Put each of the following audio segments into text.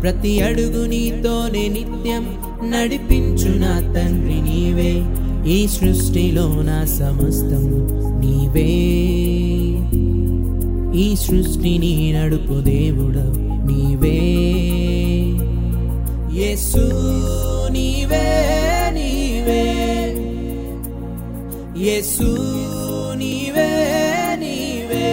ప్రతి అడుగు నీతోనే నిత్యం నడిపించు నా తండ్రి నీవే ఈ సృష్టిలో నా సమస్తం నీవే ఈ సృష్టిని నడుపు దేవుడు నీవే యేసు నీవే నీవే యేసు నీవే నీవే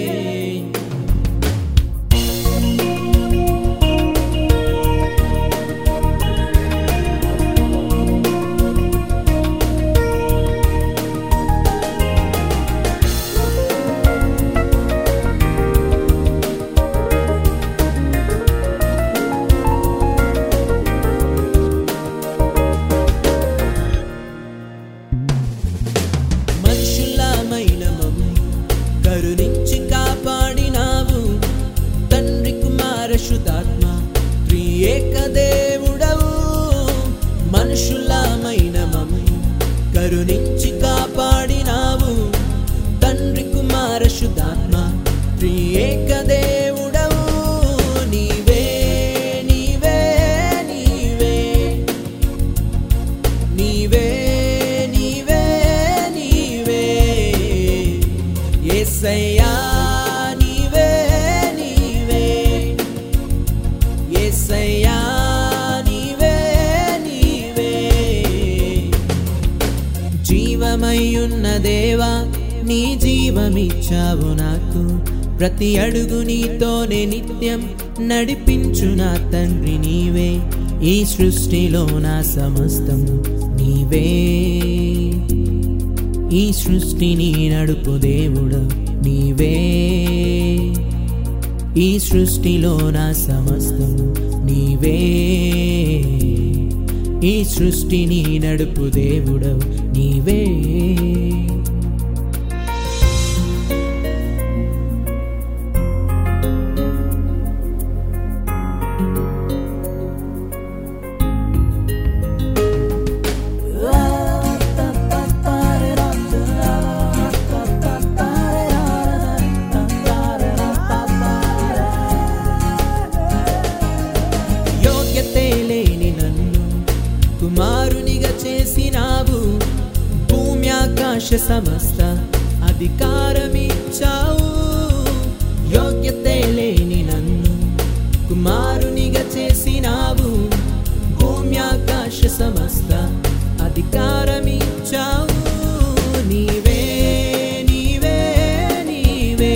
మనుషులమైన మమ్ము కరుణించి కాపాడినావు తండ్రి కుమార శుద్ధాత్మ త్రియేక దేవుడవు మనుషులమైన మమ్ము కరుణించి కాపాడినావు తండ్రి కుమార శుద్ధాత్మ త్రియేక దేవుడవు నీవే నీవే నీవే నీవే నీవే నీవే యేసయ్యా నీవే నీవే యేసయ్యా నీవే నీవే జీవమయ్యున్న దేవా నీ జీవమిచ్చావు నాకు ప్రతి అడుగు నీతోనే నిత్యం నడిపించు నా తండ్రి నీవే ఈ సృష్టిలో నా సమస్తం నీవే ఈ సృష్టిని నడుపు దేవుడు నీవే ఈ సృష్టిలో నా సమస్తం నీవే ఈ సృష్టిని నడుపు దేవుడు నీవే యోగ్యతే లేని నన్ను కుమారునిగా చేసినావు భూమి ఆకాశ సమస్త అధికారమిచ్చావు యోగ్యతే లేని నన్ను కుమారునిగా చేసినావు భూమి ఆకాశ సమస్త అధికారమిచ్చావు నీవే నీవే నీవే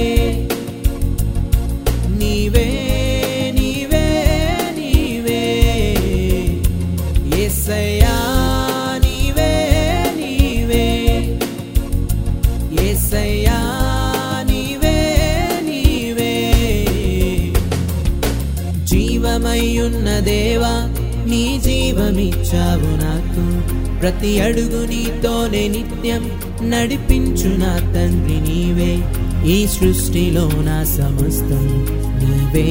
నీవే నీవే నీవే యేసయ్యా నీవే నీవే యేసయ్యా నీవే నీవే జీవమయ్యున్న దేవా నీ జీవమిచ్చావు నాకు ప్రతి అడుగు నీతోనే నిత్యం నడిపించు నా తండ్రి నీవే ఈ సృష్టిలో నా సమస్తం నీవే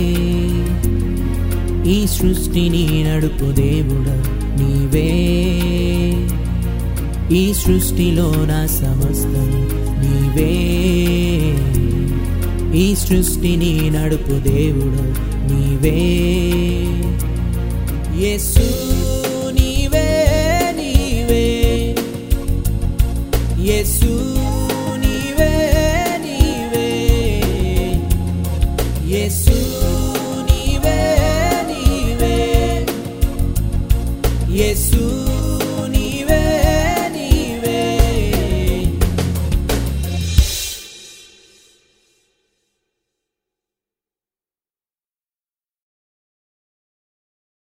ఈ సృష్టిని నడుపు దేవుడు నీవే ఈ సృష్టిలో నా సమస్తం నీవే ఈ సృష్టిని నడుపు దేవుడు నీవే యేసు నీవే నీవే యేసు నీవే నీవే యేసు నీవే నీవే యేసు